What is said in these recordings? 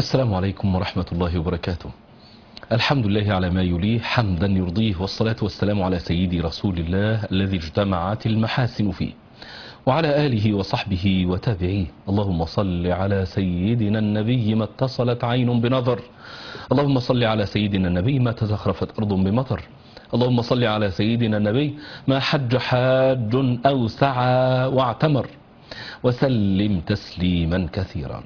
السلام عليكم ورحمة الله وبركاته الحمد لله على ما يليه حمدا يرضيه والصلاة والسلام على سيدي رسول الله الذي اجتمعت المحاسن فيه وعلى آله وصحبه وتابعيه اللهم صل على سيدنا النبي ما اتصلت عين بنظر اللهم صل على سيدنا النبي ما تزخرفت أرض بمطر اللهم صل على سيدنا النبي ما حج حاج أو سعى واعتمر وسلم تسليما كثيرا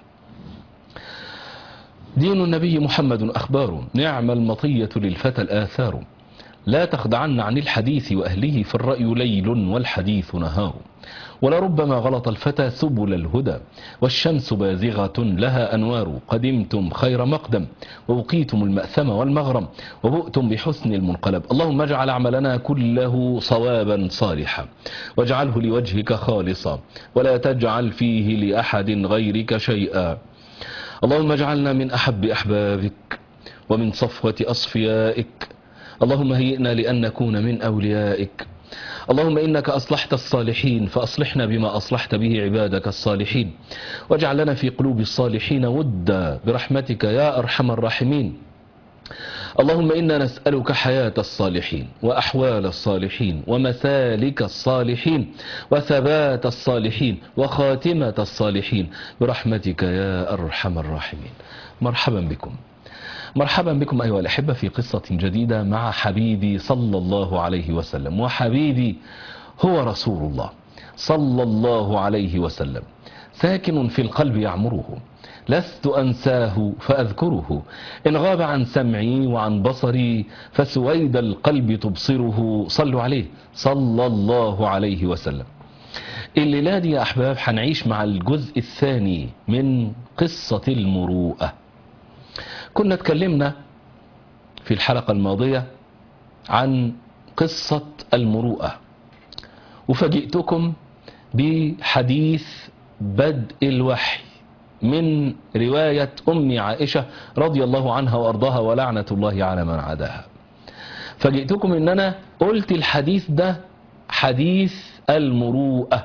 دين النبي محمد أخبار نعم المطية للفتى الآثار لا تخدعن عن الحديث وأهله فالرأي ليل والحديث نهار ولربما غلط الفتى سبل الهدى والشمس بازغة لها أنوار قدمتم خير مقدم ووقيتم المأثم والمغرم وبؤتم بحسن المنقلب اللهم اجعل عملنا كله صوابا صالحا واجعله لوجهك خالصا ولا تجعل فيه لأحد غيرك شيئا اللهم اجعلنا من أحب أحبابك ومن صفوة أصفيائك اللهم هيئنا لأن نكون من أوليائك اللهم إنك أصلحت الصالحين فأصلحنا بما أصلحت به عبادك الصالحين واجعل لنا في قلوب الصالحين ودا برحمتك يا أرحم الراحمين اللهم إنا نسألك حياة الصالحين وأحوال الصالحين ومسالك الصالحين وثبات الصالحين وخاتمة الصالحين برحمتك يا أرحم الراحمين مرحبا بكم مرحبا بكم أيها الأحبة في قصة جديدة مع حبيبي صلى الله عليه وسلم وحبيبي هو رسول الله صلى الله عليه وسلم ساكن في القلب يعمره لست أنساه فأذكره إن غاب عن سمعي وعن بصري فسويد القلب تبصره صلوا عليه صلى الله عليه وسلم الليلة دي يا أحباب هنعيش مع الجزء الثاني من قصة المروءة كنا اتكلمنا في الحلقة الماضية عن قصة المروءة وفاجئتكم بحديث بدء الوحي من رواية أم عائشة رضي الله عنها وأرضاها ولعنة الله على من عاداها فجئتكم ان انا قلت الحديث ده حديث المروءة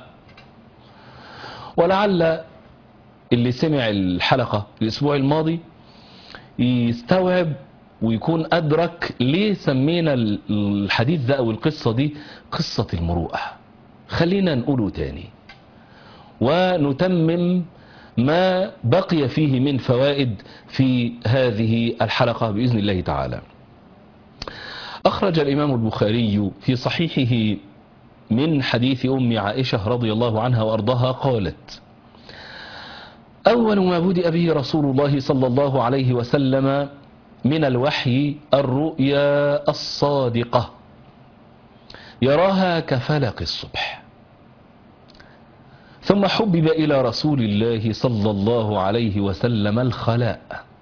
ولعل اللي سمع الحلقة الاسبوع الماضي يستوعب ويكون أدرك ليه سمينا الحديث ده أو القصة دي قصة المروءة خلينا نقوله تاني ونتمم ما بقي فيه من فوائد في هذه الحلقة بإذن الله تعالى أخرج الإمام البخاري في صحيحه من حديث أم عائشة رضي الله عنها وأرضاها قالت أول ما بدأ به رسول الله صلى الله عليه وسلم من الوحي الرؤيا الصادقة يراها كفلق الصبح ثم حبب إلى رسول الله صلى الله عليه وسلم الخلاء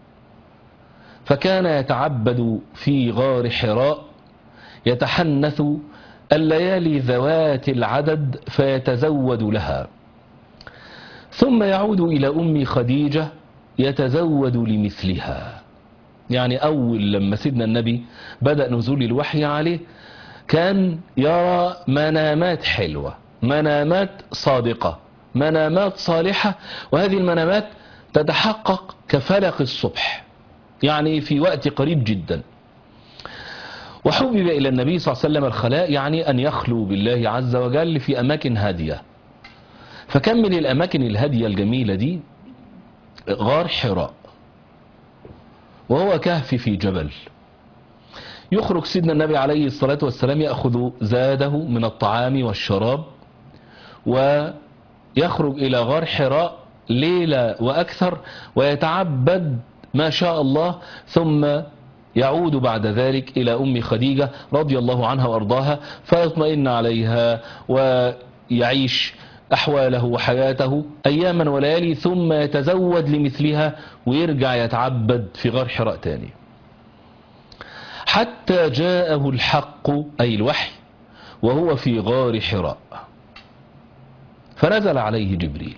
فكان يتعبد في غار حراء يتحنث الليالي ذوات العدد فيتزود لها ثم يعود إلى أم خديجة يتزود لمثلها يعني أول لما سيدنا النبي بدأ نزول الوحي عليه كان يرى منامات حلوة منامات صادقة منامات صالحة وهذه المنامات تتحقق كفلق الصبح يعني في وقت قريب جدا وحبب إلى النبي صلى الله عليه وسلم الخلاء يعني أن يخلو بالله عز وجل في أماكن هادية فكم من الأماكن الهادية الجميلة دي غار حراء وهو كهف في جبل يخرج سيدنا النبي عليه الصلاة والسلام يأخذ زاده من الطعام والشراب ويخرج إلى غار حراء ليلة وأكثر ويتعبد ما شاء الله ثم يعود بعد ذلك إلى أم خديجة رضي الله عنها وأرضاها فيطمئن عليها ويعيش أحواله وحياته أياما وليالي ثم يتزود لمثلها ويرجع يتعبد في غار حراء تاني حتى جاءه الحق أي الوحي وهو في غار حراء فنزل عليه جبريل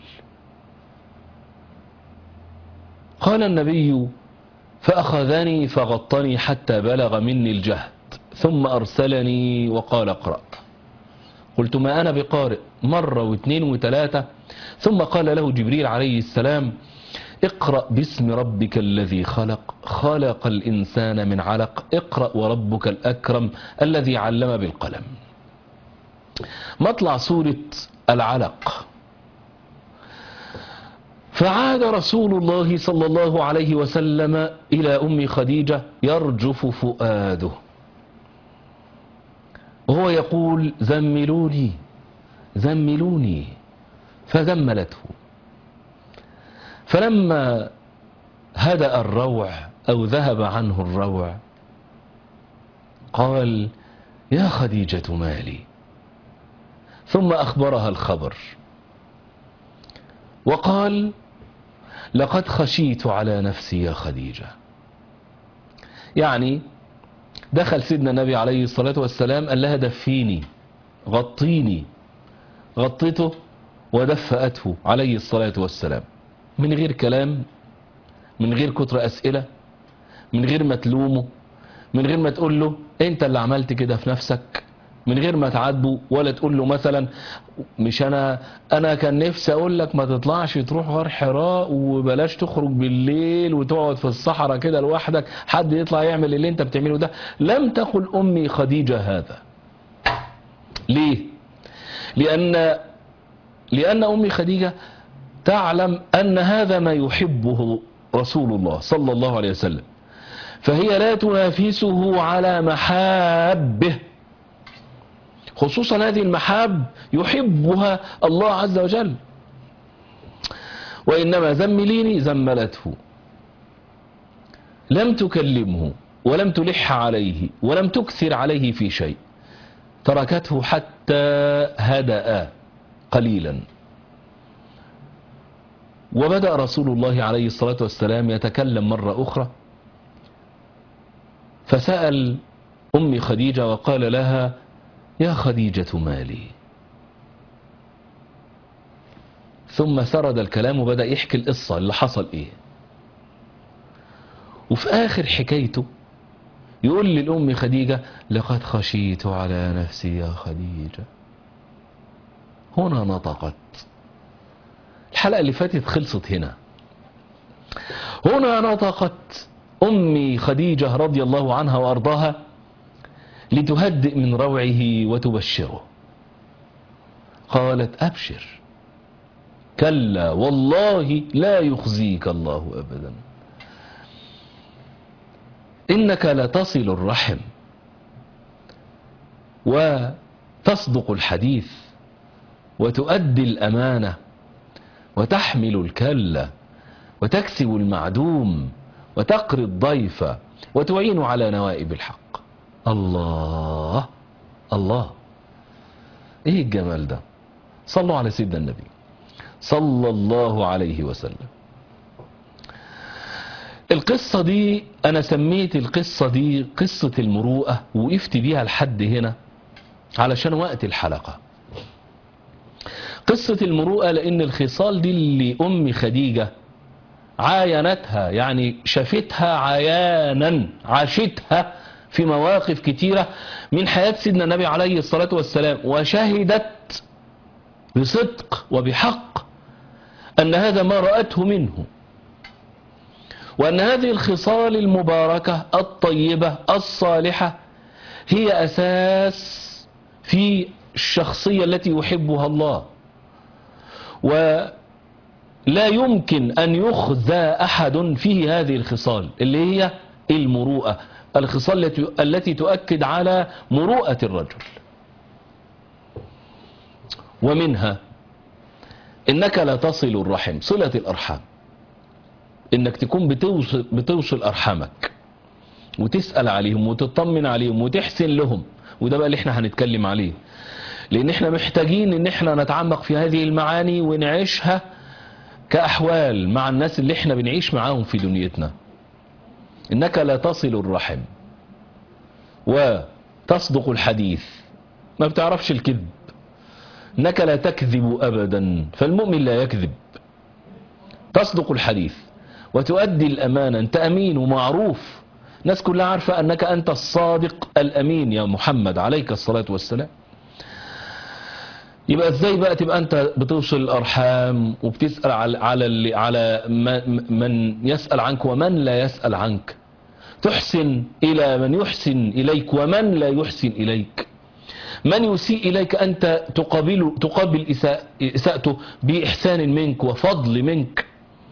قال النبي فأخذني فغطني حتى بلغ مني الجهد ثم أرسلني وقال اقرأ قلت ما أنا بقارئ مرة واثنين وثلاثة ثم قال له جبريل عليه السلام اقرأ باسم ربك الذي خلق خلق الإنسان من علق اقرأ وربك الأكرم الذي علم بالقلم مطلع سورة العلق فعاد رسول الله صلى الله عليه وسلم إلى أم خديجة يرجف فؤاده وهو يقول زملوني زملوني فزملته فلما هدأ الروع أو ذهب عنه الروع قال يا خديجة مالي ثم أخبرها الخبر وقال لقد خشيت على نفسي يا خديجة يعني دخل سيدنا النبي عليه الصلاة والسلام قال لها دفيني غطيني غطيته ودفأته عليه الصلاة والسلام من غير كلام من غير كتر أسئلة من غير ما تلومه من غير ما تقول له انت اللي عملت كده في نفسك من غير ما تعاتبه ولا تقول له مثلا مش انا انا كان نفسي اقول لك ما تطلعش تروح غار حراء وبلاش تخرج بالليل وتقعد في الصحراء كده لوحدك حد يطلع يعمل اللي انت بتعمله ده لم تقل امي خديجة هذا ليه لان لان امي خديجة تعلم ان هذا ما يحبه رسول الله صلى الله عليه وسلم فهي لا تنافسه على محابه خصوصا هذه المحاب يحبها الله عز وجل وإنما زمليني زملته لم تكلمه ولم تلح عليه ولم تكثر عليه في شيء تركته حتى هدأ قليلا وبدأ رسول الله عليه الصلاة والسلام يتكلم مرة أخرى فسأل أم خديجة وقال لها يا خديجة مالي ثم سرد الكلام وبدأ يحكي القصة اللي حصل ايه وفي آخر حكايته يقول للأم خديجة لقد خشيت على نفسي يا خديجة هنا نطقت الحلقة اللي فاتت خلصت هنا هنا نطقت أمي خديجة رضي الله عنها وأرضاها لتهدئ من روعه وتبشره قالت أبشر كلا والله لا يخزيك الله أبدا إنك لتصل الرحم وتصدق الحديث وتؤدي الأمانة وتحمل الكلة وتكسب المعدوم وتقري الضيف وتعين على نوائب الحق الله الله ايه الجمال ده صلوا على سيدنا النبي صلى الله عليه وسلم القصة دي انا سميت القصة دي قصة المروءة وقفت بيها لحد هنا علشان وقت الحلقة قصة المروءة لان الخصال دي اللي ام خديجة عاينتها يعني شافتها عيانا عاشتها في مواقف كتيرة من حياة سيدنا النبي عليه الصلاة والسلام وشهدت بصدق وبحق أن هذا ما رأته منه وأن هذه الخصال المباركة الطيبة الصالحة هي أساس في الشخصية التي يحبها الله ولا يمكن أن يخزى أحد فيه هذه الخصال اللي هي المروءة الخصال التي التي تؤكد على مروءة الرجل ومنها انك لا تصل الرحم صلة الارحام انك تكون بتوصل, بتوصل ارحامك وتسأل عليهم وتطمن عليهم وتحسن لهم وده بقى اللي احنا هنتكلم عليه لان احنا محتاجين ان احنا نتعمق في هذه المعاني ونعيشها كأحوال مع الناس اللي احنا بنعيش معاهم في دنيتنا انك لا تصل الرحم وتصدق الحديث ما بتعرفش الكذب انك لا تكذب ابدا فالمؤمن لا يكذب تصدق الحديث وتؤدي الامانه انت امين ومعروف الناس كلها عارفه انك انت الصادق الامين يا محمد عليك الصلاه والسلام يبقى ازاي بقى تبقى انت بتوصل الارحام وبتسال على على اللي على من- من يسال عنك ومن لا يسال عنك تحسن الى من يحسن اليك ومن لا يحسن اليك من يسيء اليك انت تقابل تقابل إساء- اساءته باحسان منك وفضل منك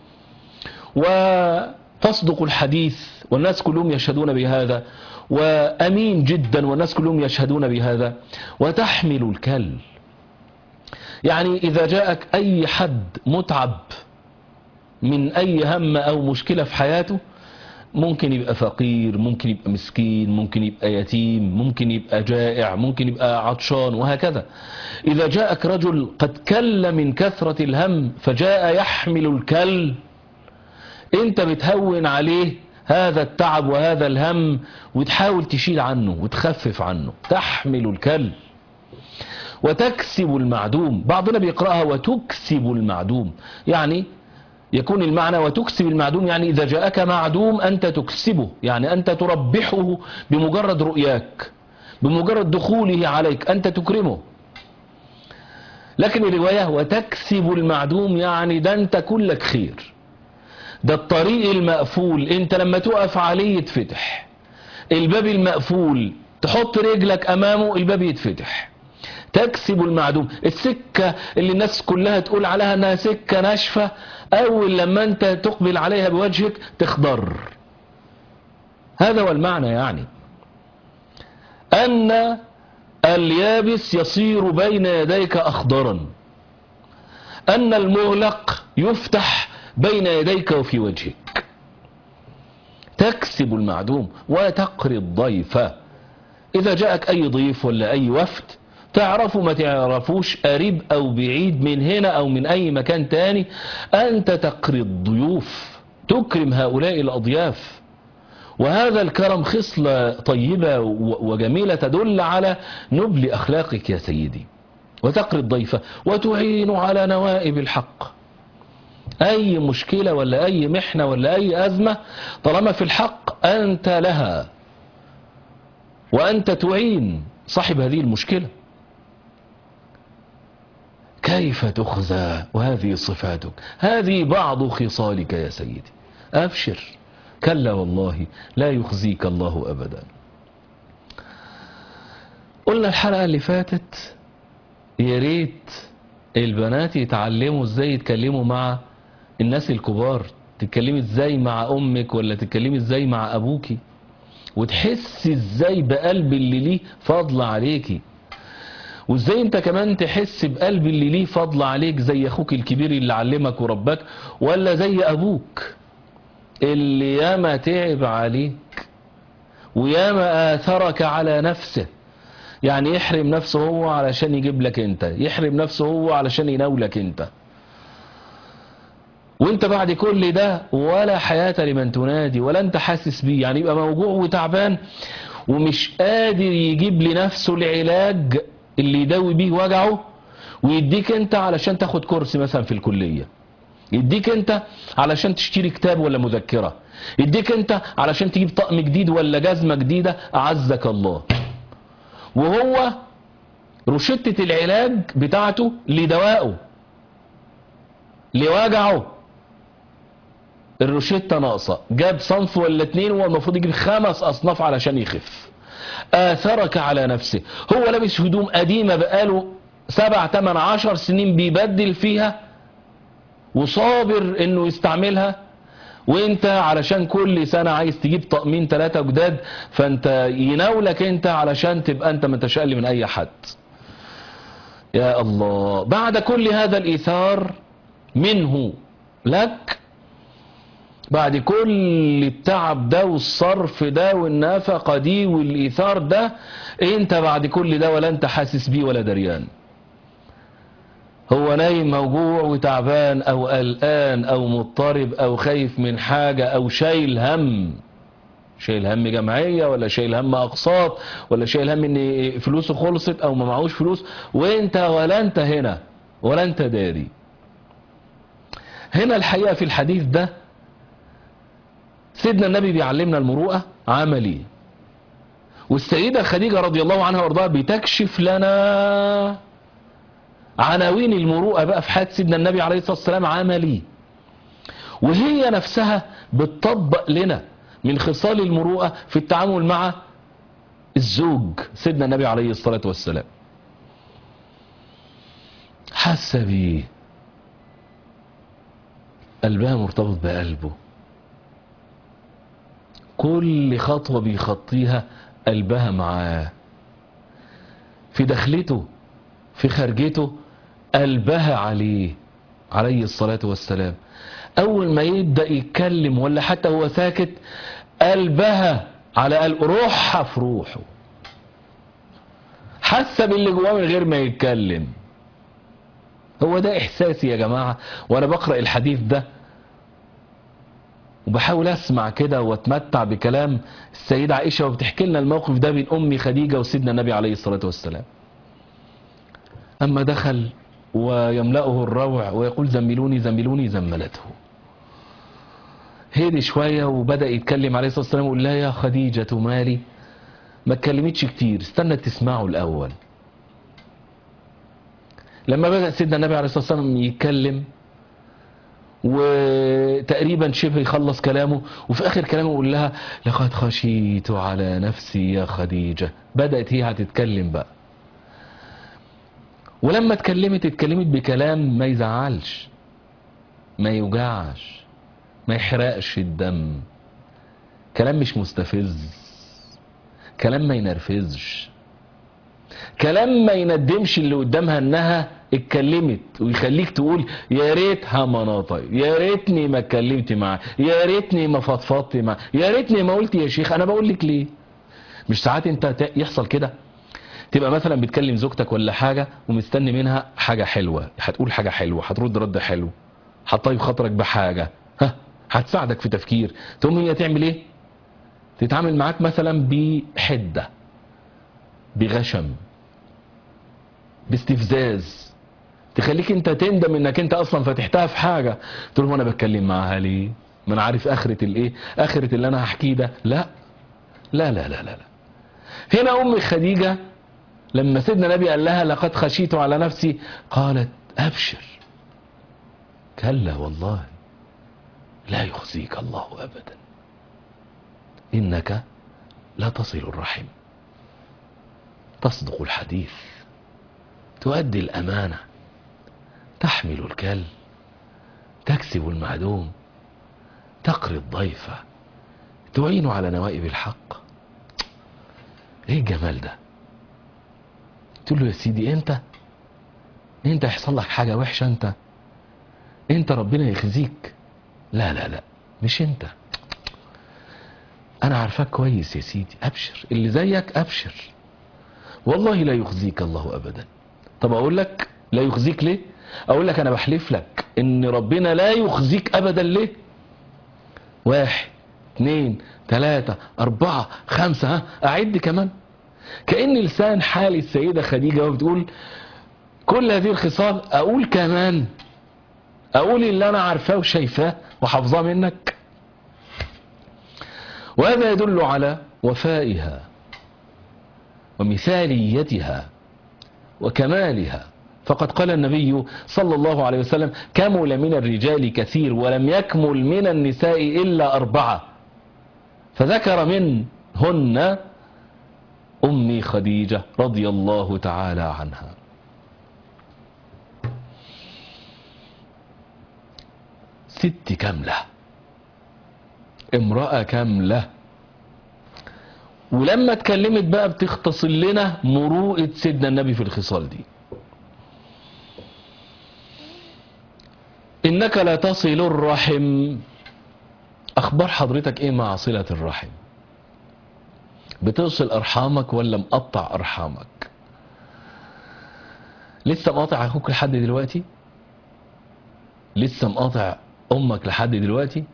وتصدق الحديث والناس كلهم يشهدون بهذا وامين جدا والناس كلهم يشهدون بهذا وتحمل الكل يعني إذا جاءك أي حد متعب من أي هم أو مشكلة في حياته ممكن يبقى فقير ممكن يبقى مسكين ممكن يبقى يتيم ممكن يبقى جائع ممكن يبقى عطشان وهكذا إذا جاءك رجل قد كل من كثرة الهم فجاء يحمل الكل انت بتهون عليه هذا التعب وهذا الهم وتحاول تشيل عنه وتخفف عنه تحمل الكل وتكسب المعدوم بعضنا بيقرأها وتكسب المعدوم يعني يكون المعنى وتكسب المعدوم يعني إذا جاءك معدوم أنت تكسبه يعني أنت تربحه بمجرد رؤياك بمجرد دخوله عليك أنت تكرمه لكن الرواية وتكسب المعدوم يعني ده أنت كلك خير ده الطريق المقفول أنت لما تقف عليه يتفتح الباب المقفول تحط رجلك أمامه الباب يتفتح تكسب المعدوم السكة اللي الناس كلها تقول عليها انها سكة ناشفة اول لما انت تقبل عليها بوجهك تخضر هذا هو المعنى يعني ان اليابس يصير بين يديك اخضرا ان المغلق يفتح بين يديك وفي وجهك تكسب المعدوم وتقري الضيف اذا جاءك اي ضيف ولا اي وفد تعرفوا ما تعرفوش قريب او بعيد من هنا او من اي مكان تاني انت تقري الضيوف تكرم هؤلاء الاضياف وهذا الكرم خصلة طيبة وجميلة تدل على نبل اخلاقك يا سيدي وتقري الضيفة وتعين على نوائب الحق اي مشكلة ولا اي محنة ولا اي ازمة طالما في الحق انت لها وانت تعين صاحب هذه المشكله كيف تخزى وهذه صفاتك هذه بعض خصالك يا سيدي أبشر كلا والله لا يخزيك الله أبدا قلنا الحلقة اللي فاتت يا ريت البنات يتعلموا ازاي يتكلموا مع الناس الكبار تتكلمي ازاي مع امك ولا تتكلمي ازاي مع ابوكي وتحسي ازاي بقلب اللي ليه فضل عليكي وازاي انت كمان تحس بقلب اللي ليه فضل عليك زي اخوك الكبير اللي علمك وربك ولا زي ابوك اللي ياما تعب عليك وياما اثرك على نفسه يعني يحرم نفسه هو علشان يجيب لك انت يحرم نفسه هو علشان يناولك انت وانت بعد كل ده ولا حياة لمن تنادي ولا انت حاسس بيه يعني يبقى موجوع وتعبان ومش قادر يجيب لنفسه العلاج اللي يداوي بيه وجعه ويديك انت علشان تاخد كورس مثلا في الكلية يديك انت علشان تشتري كتاب ولا مذكرة يديك انت علشان تجيب طقم جديد ولا جزمة جديدة اعزك الله وهو روشتة العلاج بتاعته لدوائه لوجعه الروشتة ناقصة جاب صنف ولا اتنين وهو المفروض يجيب خمس اصناف علشان يخف آثرك على نفسه هو لابس هدوم قديمة بقاله سبع تمن عشر سنين بيبدل فيها وصابر انه يستعملها وانت علشان كل سنة عايز تجيب طقمين ثلاثة جداد فانت يناولك انت علشان تبقى انت متشقل من اي حد يا الله بعد كل هذا الايثار منه لك بعد كل التعب ده والصرف ده والنفقة دي والإيثار ده انت بعد كل ده ولا انت حاسس بيه ولا دريان هو نايم موجوع وتعبان او قلقان او مضطرب او خايف من حاجة او شايل هم شايل هم جمعية ولا شايل هم اقساط ولا شايل هم ان فلوسه خلصت او ما معهوش فلوس وانت ولا انت هنا ولا انت داري هنا الحقيقة في الحديث ده سيدنا النبي بيعلمنا المروءة عملي والسيدة خديجة رضي الله عنها وارضاها بتكشف لنا عناوين المروءة بقى في حياة سيدنا النبي عليه الصلاة والسلام عملي وهي نفسها بتطبق لنا من خصال المروءة في التعامل مع الزوج سيدنا النبي عليه الصلاة والسلام حاسة بيه قلبها مرتبط بقلبه كل خطوة بيخطيها قلبها معاه في دخلته في خرجته قلبها عليه عليه الصلاة والسلام أول ما يبدأ يتكلم ولا حتى هو ساكت قلبها على قلب روحها في روحه حاسة باللي جواه من غير ما يتكلم هو ده إحساسي يا جماعة وأنا بقرأ الحديث ده وبحاول أسمع كده وأتمتع بكلام السيدة عائشة وبتحكي لنا الموقف ده بين أمي خديجة وسيدنا النبي عليه الصلاة والسلام أما دخل ويملأه الروع ويقول زملوني زملوني زملته هدي شوية وبدأ يتكلم عليه الصلاة والسلام ويقول لا يا خديجة مالي ما اتكلمتش كتير استنى تسمعه الأول لما بدأ سيدنا النبي عليه الصلاة والسلام يتكلم وتقريبا شبه يخلص كلامه وفي آخر كلامه يقول لها لقد خشيت على نفسي يا خديجة بدأت هي هتتكلم بقى ولما اتكلمت اتكلمت بكلام ما يزعلش ما يوجعش ما يحرقش الدم كلام مش مستفز كلام ما ينرفزش كلام ما يندمش اللي قدامها انها اتكلمت ويخليك تقول يا ريتها ما نطق يا ريتني ما اتكلمت معاه يا ريتني ما فضفضت معاه يا ريتني ما قلت يا شيخ انا بقول لك ليه مش ساعات انت يحصل كده تبقى مثلا بتكلم زوجتك ولا حاجة ومستني منها حاجة حلوة هتقول حاجة حلوة هترد رد حلو هتطيب خاطرك بحاجة ها هتساعدك في تفكير تقوم هي تعمل ايه تتعامل معاك مثلا بحدة بغشم باستفزاز تخليك انت تندم انك انت اصلا فتحتها في حاجة تقول له انا بتكلم معاها ليه ما انا عارف اخرة الايه اخرة اللي انا هحكيه ده لا لا لا لا لا, لا. هنا ام خديجة لما سيدنا النبي قال لها لقد خشيت على نفسي قالت ابشر كلا والله لا يخزيك الله ابدا انك لا تصل الرحم تصدق الحديث تؤدي الامانه تحمل الكل تكسب المعدوم تقري الضيف تعين على نوائب الحق ايه الجمال ده تقول له يا سيدي انت انت يحصل لك حاجة وحشة انت انت ربنا يخزيك لا لا لا مش انت انا عارفاك كويس يا سيدي ابشر اللي زيك ابشر والله لا يخزيك الله ابدا طب اقول لك لا يخزيك ليه اقول لك انا بحلف لك ان ربنا لا يخزيك ابدا ليه واحد اثنين ثلاثة اربعة خمسة ها اعد كمان كأن لسان حال السيدة خديجة وبتقول كل هذه الخصال اقول كمان اقول اللي انا عارفاه وشايفاه وحافظاه منك وهذا يدل على وفائها ومثاليتها وكمالها فقد قال النبي صلى الله عليه وسلم كمل من الرجال كثير ولم يكمل من النساء إلا أربعة فذكر منهن أمي خديجة رضي الله تعالى عنها ست كاملة امرأة كاملة ولما اتكلمت بقى بتختصر لنا مروءة سيدنا النبي في الخصال دي انك لا تصل الرحم اخبار حضرتك ايه مع صلة الرحم بتصل ارحامك ولا مقطع ارحامك لسه مقاطع اخوك لحد دلوقتي لسه مقاطع امك لحد دلوقتي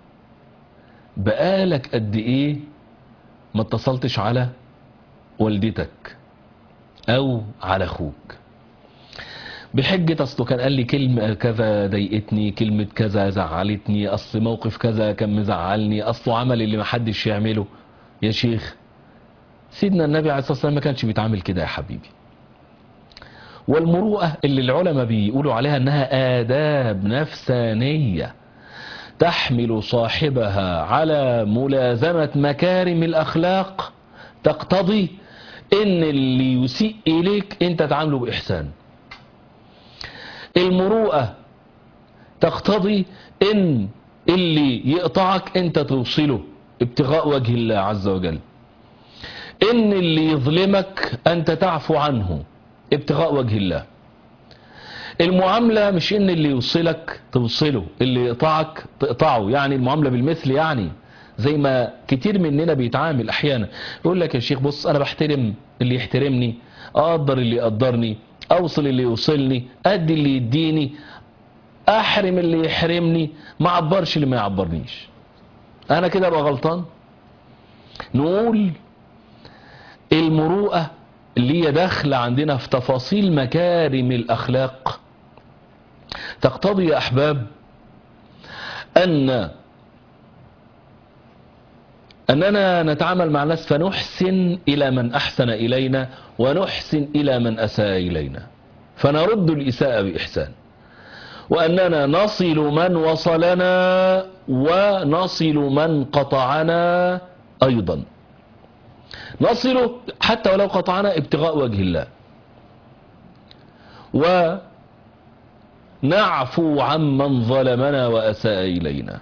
بقالك قد ايه ما اتصلتش على والدتك او على اخوك بحجة اصله كان قال لي كلمة كذا ضايقتني كلمة كذا زعلتني اصل موقف كذا كان مزعلني اصله عمل اللي محدش يعمله يا شيخ سيدنا النبي عليه الصلاة والسلام ما كانش بيتعامل كده يا حبيبي والمروءة اللي العلماء بيقولوا عليها انها آداب نفسانية تحمل صاحبها على ملازمة مكارم الأخلاق تقتضي ان اللي يسيء إليك انت تعامله بإحسان المروءة تقتضي ان اللي يقطعك انت توصله ابتغاء وجه الله عز وجل ان اللي يظلمك انت تعفو عنه ابتغاء وجه الله المعاملة مش ان اللي يوصلك توصله اللي يقطعك تقطعه يعني المعاملة بالمثل يعني زي ما كتير مننا بيتعامل احيانا يقول لك يا شيخ بص انا بحترم اللي يحترمني اقدر اللي يقدرني اوصل اللي يوصلني ادي اللي يديني احرم اللي يحرمني ما عبرش اللي ما يعبرنيش انا كده ابقى غلطان نقول المروءة اللي هي داخله عندنا في تفاصيل مكارم الاخلاق تقتضي يا احباب ان أننا نتعامل مع الناس فنحسن إلى من أحسن إلينا ونحسن إلى من أساء إلينا فنرد الإساءة بإحسان وأننا نصل من وصلنا ونصل من قطعنا أيضا نصل حتى ولو قطعنا ابتغاء وجه الله ونعفو عمن ظلمنا وأساء إلينا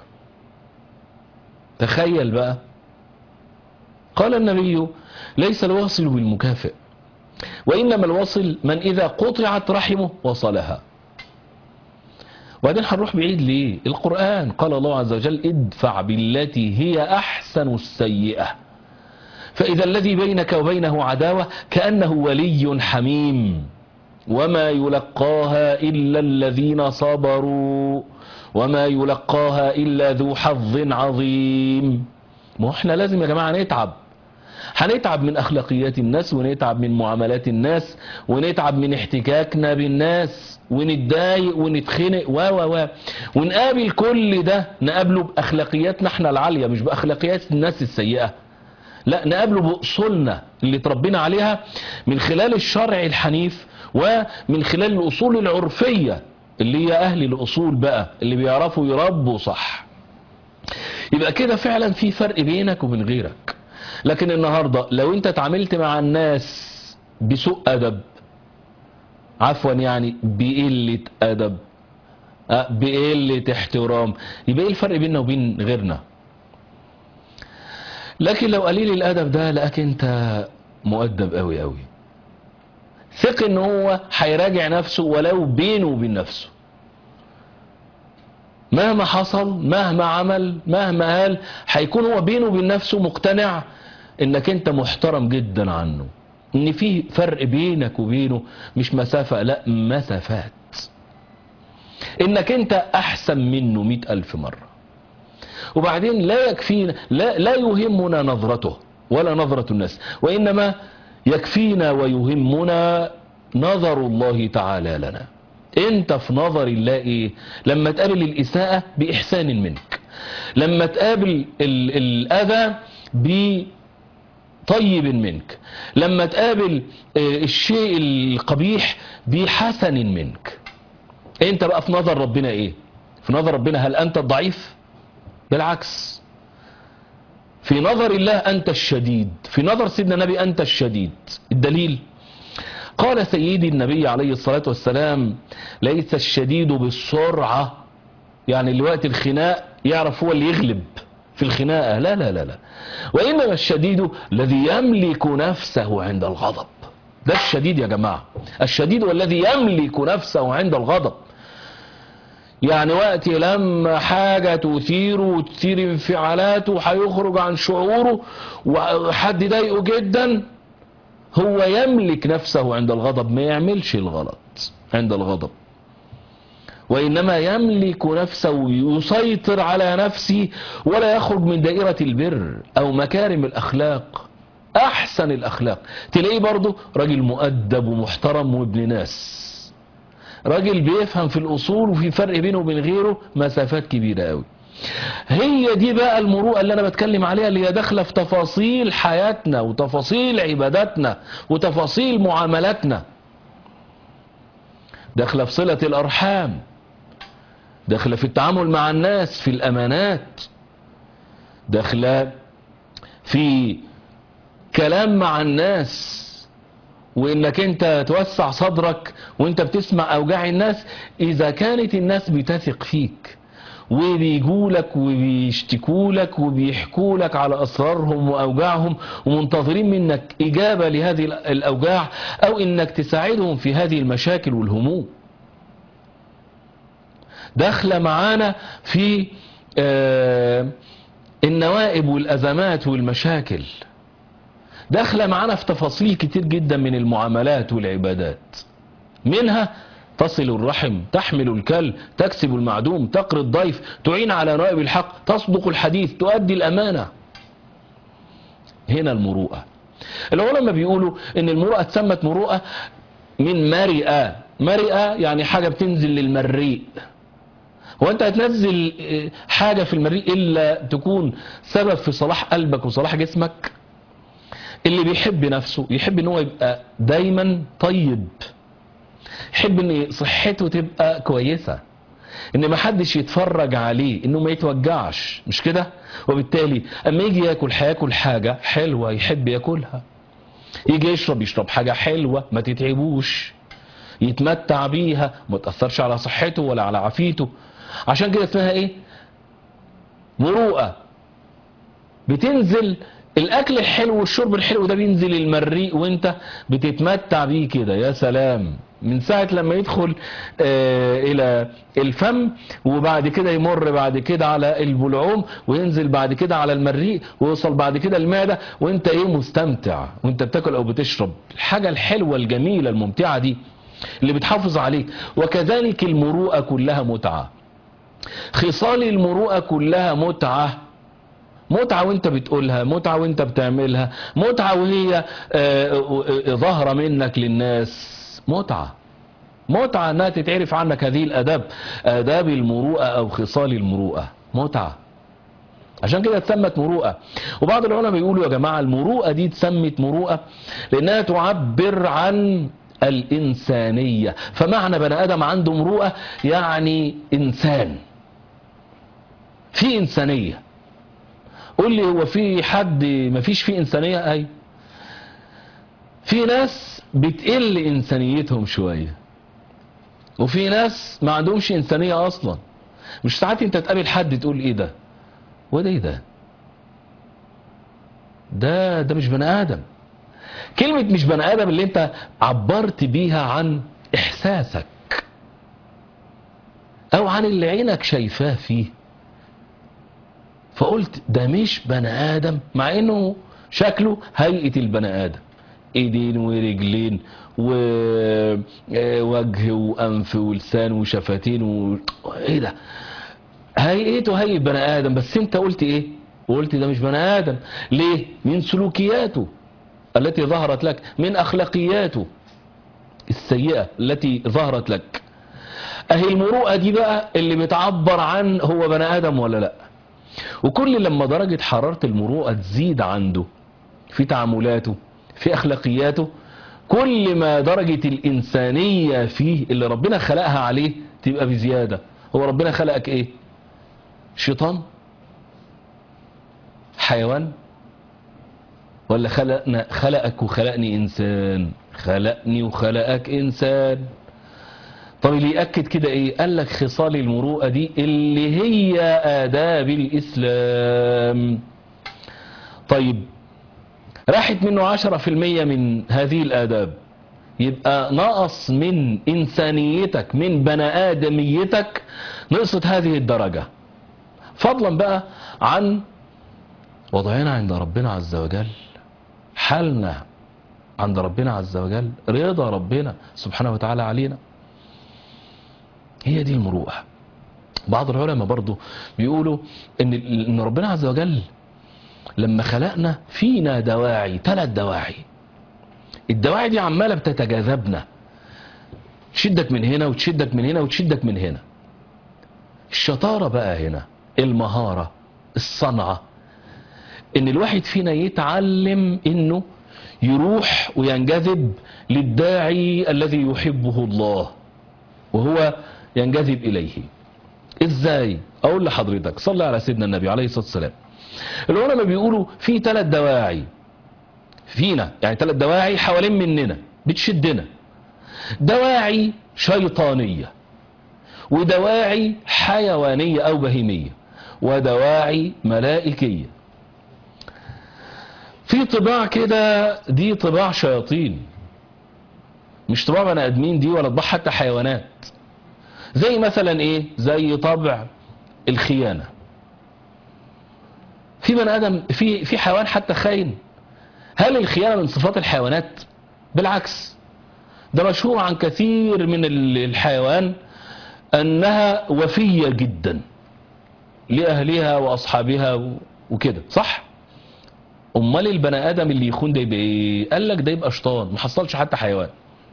تخيل بقى قال النبي ليس الواصل بالمكافئ وإنما الواصل من إذا قطعت رحمه وصلها وبعدين هنروح بعيد ليه القرآن قال الله عز وجل ادفع بالتي هي أحسن السيئة فإذا الذي بينك وبينه عداوة كأنه ولي حميم وما يلقاها إلا الذين صبروا وما يلقاها إلا ذو حظ عظيم ما احنا لازم يا جماعة نتعب هنتعب من أخلاقيات الناس ونتعب من معاملات الناس ونتعب من احتكاكنا بالناس ونتضايق ونتخنق و و و ونقابل كل ده نقابله بأخلاقياتنا احنا العالية مش بأخلاقيات الناس السيئة لا نقابله بأصولنا اللي تربينا عليها من خلال الشرع الحنيف ومن خلال الأصول العرفية اللي هي أهل الأصول بقى اللي بيعرفوا يربوا صح يبقى كده فعلا في فرق بينك وبين غيرك لكن النهاردة لو انت اتعاملت مع الناس بسوء أدب عفوا يعني بقلة أدب أه، بقلة احترام يبقى ايه الفرق بيننا وبين غيرنا لكن لو قليل الأدب ده لقاك انت مؤدب قوي قوي ثق ان هو هيراجع نفسه ولو بينه وبين نفسه مهما حصل مهما عمل مهما قال هيكون هو بينه وبين نفسه مقتنع انك انت محترم جدا عنه ان في فرق بينك وبينه مش مسافة لا مسافات انك انت احسن منه مئة الف مرة وبعدين لا يكفينا لا, لا يهمنا نظرته ولا نظرة الناس وإنما يكفينا ويهمنا نظر الله تعالى لنا انت في نظر الله ايه لما تقابل الإساءة بإحسان منك لما تقابل ال- الأذى بطيب منك لما تقابل آه، الشيء القبيح بحسن منك انت بقى في نظر ربنا ايه في نظر ربنا هل انت الضعيف بالعكس في نظر الله أنت الشديد في نظر سيدنا النبي أنت الشديد الدليل قال سيدي النبي عليه الصلاة والسلام ليس الشديد بالسرعة يعني اللي وقت الخناق يعرف هو اللي يغلب في الخناقة لا لا لا لا وإنما الشديد الذي يملك نفسه عند الغضب ده الشديد يا جماعة الشديد هو الذي يملك نفسه عند الغضب يعني وقت لما حاجة تثيره وتثير انفعالاته هيخرج عن شعوره وحد ضايقه جدا هو يملك نفسه عند الغضب ما يعملش الغلط عند الغضب وإنما يملك نفسه ويسيطر على نفسه ولا يخرج من دائرة البر أو مكارم الأخلاق أحسن الأخلاق تلاقيه برضه راجل مؤدب ومحترم وابن ناس راجل بيفهم في الأصول وفي فرق بينه وبين غيره مسافات كبيرة قوي هي دي بقى المروءة اللي أنا بتكلم عليها اللي هي داخلة في تفاصيل حياتنا وتفاصيل عباداتنا وتفاصيل معاملاتنا داخلة في صلة الأرحام داخلة في التعامل مع الناس في الأمانات داخلة في كلام مع الناس وانك انت توسع صدرك وانت بتسمع اوجاع الناس اذا كانت الناس بتثق فيك وبيجولك وبيشتكولك وبيحكولك على اسرارهم واوجاعهم ومنتظرين منك اجابة لهذه الاوجاع او انك تساعدهم في هذه المشاكل والهموم داخله معانا في آه النوائب والازمات والمشاكل داخله معانا في تفاصيل كتير جدا من المعاملات والعبادات منها تصل الرحم تحمل الكل تكسب المعدوم تقري الضيف تعين على نائب الحق تصدق الحديث تؤدي الأمانة هنا المروءة العلماء بيقولوا ان المروءة اتسمت مروءة من مرئة مرئة يعني حاجة بتنزل للمريء وانت هتنزل حاجة في المريء الا تكون سبب في صلاح قلبك وصلاح جسمك اللي بيحب نفسه يحب ان هو يبقى دايما طيب يحب ان صحته تبقى كويسة ان ما حدش يتفرج عليه انه ما يتوجعش مش كده وبالتالي اما يجي ياكل هياكل حاجة حلوة يحب ياكلها يجي يشرب يشرب حاجة حلوة ما تتعبوش يتمتع بيها ما تأثرش على صحته ولا على عافيته عشان كده اسمها ايه مروءة بتنزل الاكل الحلو والشرب الحلو ده بينزل المريء وانت بتتمتع بيه كده يا سلام من ساعة لما يدخل آه الى الفم وبعد كده يمر بعد كده على البلعوم وينزل بعد كده على المريء ويوصل بعد كده المعدة وانت ايه مستمتع وانت بتاكل او بتشرب الحاجة الحلوة الجميلة الممتعة دي اللي بتحافظ عليك وكذلك المروءة كلها متعة خصال المروءة كلها متعة متعة وانت بتقولها متعة وانت بتعملها متعة وهي ظاهرة منك للناس متعة متعة انها تتعرف عنك هذه الاداب اداب المروءة او خصال المروءة متعة عشان كده اتسمت مروءة وبعض العلماء بيقولوا يا جماعة المروءة دي اتسمت مروءة لانها تعبر عن الانسانية فمعنى بني ادم عنده مروءة يعني انسان في انسانيه قول لي هو في حد ما فيش فيه انسانية اي في ناس بتقل انسانيتهم شوية وفي ناس ما عندهمش انسانية اصلا مش ساعات انت تقابل حد تقول ايه ده وده ايه ده ده ده مش بني ادم كلمة مش بني ادم اللي انت عبرت بيها عن احساسك او عن اللي عينك شايفاه فيه فقلت ده مش بني ادم مع انه شكله هيئة البني ادم ايدين ورجلين ووجه وانف ولسان وشفتين و... ايه ده هيئته هيئة بني ادم بس انت قلت ايه قلت ده مش بني ادم ليه من سلوكياته التي ظهرت لك من اخلاقياته السيئة التي ظهرت لك اهي المروءة دي بقى اللي بتعبر عن هو بني ادم ولا لا وكل لما درجة حرارة المروءة تزيد عنده في تعاملاته في أخلاقياته كل ما درجة الإنسانية فيه اللي ربنا خلقها عليه تبقى بزيادة هو ربنا خلقك إيه شيطان حيوان ولا خلقنا خلقك وخلقني إنسان خلقني وخلقك إنسان طب اللي يأكد كده ايه قال لك خصال المروءة دي اللي هي آداب الإسلام طيب راحت منه عشرة في المية من هذه الآداب يبقى نقص من إنسانيتك من بني آدميتك نقصت هذه الدرجة فضلا بقى عن وضعنا عند ربنا عز وجل حالنا عند ربنا عز وجل رضا ربنا سبحانه وتعالى علينا هي دي المروءة بعض العلماء برضو بيقولوا ان ان ربنا عز وجل لما خلقنا فينا دواعي ثلاث دواعي الدواعي دي عمالة بتتجاذبنا تشدك من هنا وتشدك من هنا وتشدك من هنا الشطارة بقى هنا المهارة الصنعة ان الواحد فينا يتعلم انه يروح وينجذب للداعي الذي يحبه الله وهو ينجذب إليه ازاي اقول لحضرتك صلى على سيدنا النبي عليه الصلاة والسلام العلماء بيقولوا في ثلاث دواعي فينا يعني ثلاث دواعي حوالين مننا بتشدنا دواعي شيطانية ودواعي حيوانية او بهيمية ودواعي ملائكية في طباع كده دي طباع شياطين مش طباع بني ادمين دي ولا طباع حتى حيوانات زي مثلا ايه زي طبع الخيانة في بني ادم في في حيوان حتى خاين هل الخيانة من صفات الحيوانات بالعكس ده مشهور عن كثير من الحيوان انها وفية جدا لاهلها واصحابها وكده صح امال البني ادم اللي يخون ده يبقى ايه قال لك ده يبقى شيطان ما حصلش حتى حيوان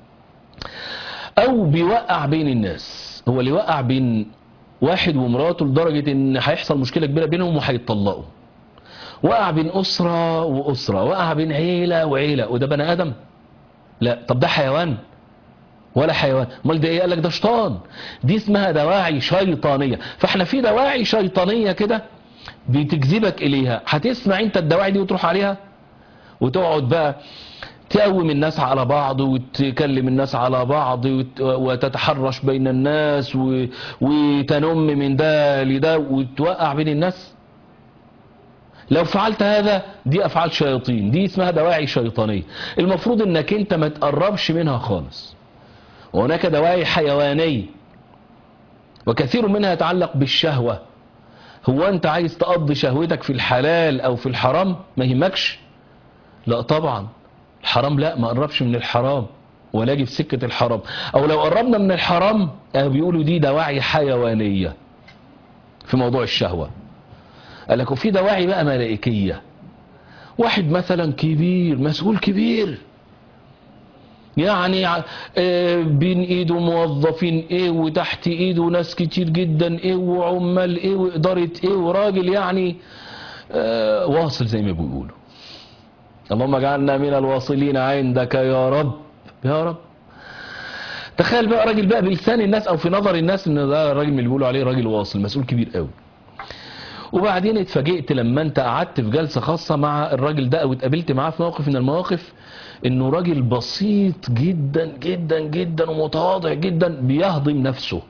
او بيوقع بين الناس هو اللي وقع بين واحد ومراته لدرجة ان هيحصل مشكلة كبيرة بينهم وهيتطلقوا وقع بين اسرة واسرة وقع بين عيلة وعيلة وده بني ادم لا طب ده حيوان ولا حيوان امال ده ايه قال لك ده شيطان دي اسمها دواعي شيطانية فاحنا في دواعي شيطانية كده بتجذبك اليها هتسمع انت الدواعي دي وتروح عليها وتقعد بقى تقوم الناس على بعض وتكلم الناس على بعض وتتحرش بين الناس وتنم من ده لده وتوقع بين الناس لو فعلت هذا دي افعال شياطين دي اسمها دواعي شيطانية المفروض انك انت ما تقربش منها خالص وهناك دواعي حيوانية وكثير منها يتعلق بالشهوة هو انت عايز تقضي شهوتك في الحلال او في الحرام ما يهمكش لا طبعا الحرام لا ما قربش من الحرام ولا اجي في سكة الحرام او لو قربنا من الحرام بيقولوا دي دواعي حيوانية في موضوع الشهوة قال لك وفي دواعي بقى ملائكية واحد مثلا كبير مسؤول كبير يعني بين ايده موظفين ايه وتحت ايده ناس كتير جدا ايه وعمال ايه وادارة ايه وراجل يعني آه واصل زي ما بيقولوا اللهم اجعلنا من الواصلين عندك يا رب يا رب تخيل بقى راجل بقى بلسان الناس او في نظر الناس ان ده الراجل اللي بيقولوا عليه راجل واصل مسؤول كبير قوي وبعدين اتفاجئت لما انت قعدت في جلسة خاصة مع الراجل ده او اتقابلت معاه في موقف من المواقف انه راجل بسيط جدا جدا جدا ومتواضع جدا بيهضم نفسه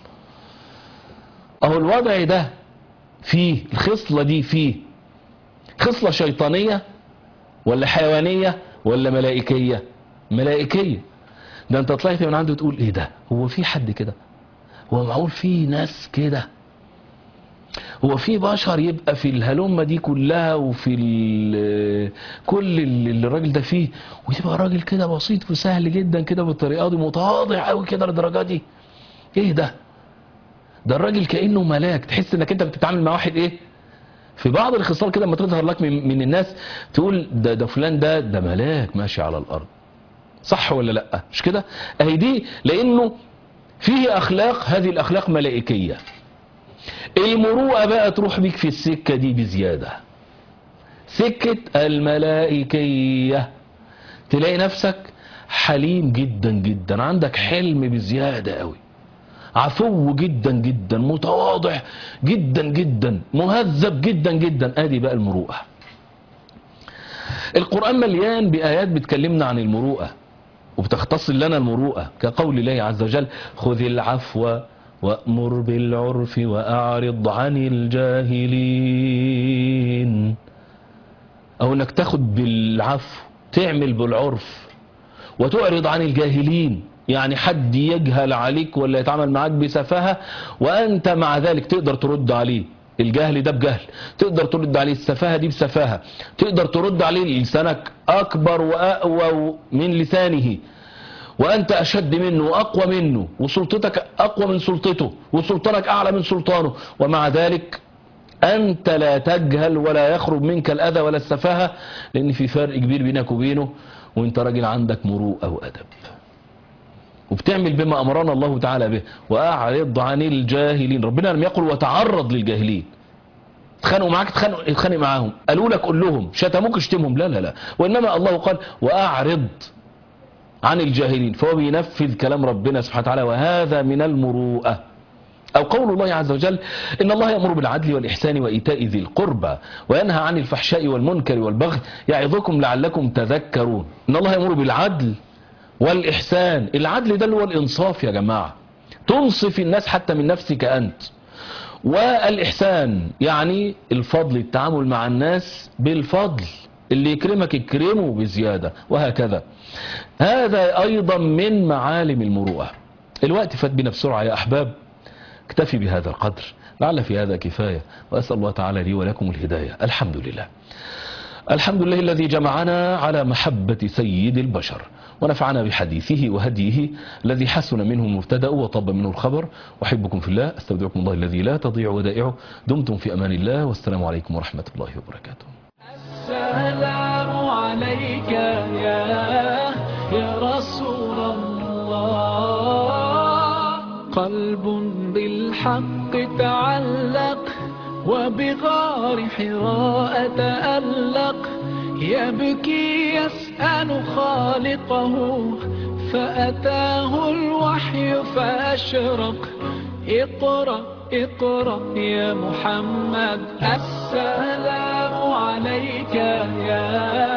اهو الوضع ده فيه الخصلة دي فيه خصلة شيطانية ولا حيوانية ولا ملائكية ملائكية ده انت طلعت من عنده تقول ايه ده هو في حد كده هو معقول في ناس كده هو في بشر يبقى في الهلمة دي كلها وفي كل اللي الراجل ده فيه ويبقى راجل كده بسيط وسهل جدا كده بالطريقة دي متواضع قوي كده للدرجة دي ايه ده ده الراجل كأنه ملاك تحس انك انت بتتعامل مع واحد ايه في بعض الخصال كده لما تظهر لك من, من الناس تقول ده ده فلان ده ده ملاك ماشي على الارض صح ولا لا مش كده اهي دي لانه فيه اخلاق هذه الاخلاق ملائكيه المروءه بقى تروح بيك في السكه دي بزياده سكه الملائكيه تلاقي نفسك حليم جدا جدا عندك حلم بزياده قوي عفو جدا جدا متواضع جدا جدا مهذب جدا جدا ادي بقى المروءة القرآن مليان بآيات بتكلمنا عن المروءة وبتختص لنا المروءة كقول الله عز وجل خذ العفو وأمر بالعرف وأعرض عن الجاهلين أو أنك تاخد بالعفو تعمل بالعرف وتعرض عن الجاهلين يعني حد يجهل عليك ولا يتعامل معاك بسفاهة وأنت مع ذلك تقدر ترد عليه الجهل ده بجهل تقدر ترد عليه السفاهة دي بسفاهة تقدر ترد عليه لسانك أكبر وأقوى من لسانه وأنت أشد منه وأقوى منه وسلطتك أقوى من سلطته وسلطانك أعلى من سلطانه ومع ذلك أنت لا تجهل ولا يخرج منك الأذى ولا السفاهة لأن في فرق كبير بينك وبينه وانت راجل عندك مروءة وأدب وبتعمل بما أمرنا الله تعالى به وأعرض عن الجاهلين ربنا لم يقل وتعرض للجاهلين اتخانقوا معاك اتخانق معاهم قالوا لك قول لهم شتموك اشتمهم لا لا لا وإنما الله قال وأعرض عن الجاهلين فهو بينفذ كلام ربنا سبحانه وتعالى وهذا من المروءة أو قول الله عز وجل إن الله يأمر بالعدل والإحسان وإيتاء ذي القربى وينهى عن الفحشاء والمنكر والبغي يعظكم لعلكم تذكرون إن الله يأمر بالعدل والإحسان العدل ده اللي هو الإنصاف يا جماعة تنصف الناس حتى من نفسك أنت والإحسان يعني الفضل التعامل مع الناس بالفضل اللي يكرمك يكرمه بزيادة وهكذا هذا أيضا من معالم المروءة الوقت فات بنا بسرعة يا أحباب اكتفي بهذا القدر لعل في هذا كفاية وأسأل الله تعالى لي ولكم الهداية الحمد لله الحمد لله الذي جمعنا على محبة سيد البشر ونفعنا بحديثه وهديه الذي حسن منه المبتدا وطب منه الخبر أحبكم في الله استودعكم الله الذي لا تضيع ودائعه دمتم في أمان الله والسلام عليكم ورحمة الله وبركاته السلام عليك يا يا رسول الله قلب بالحق تعلق وبغار حراء تألق يبكي يسأل خالقه فأتاه الوحي فأشرق اقرأ اقرأ يا محمد السلام عليك يا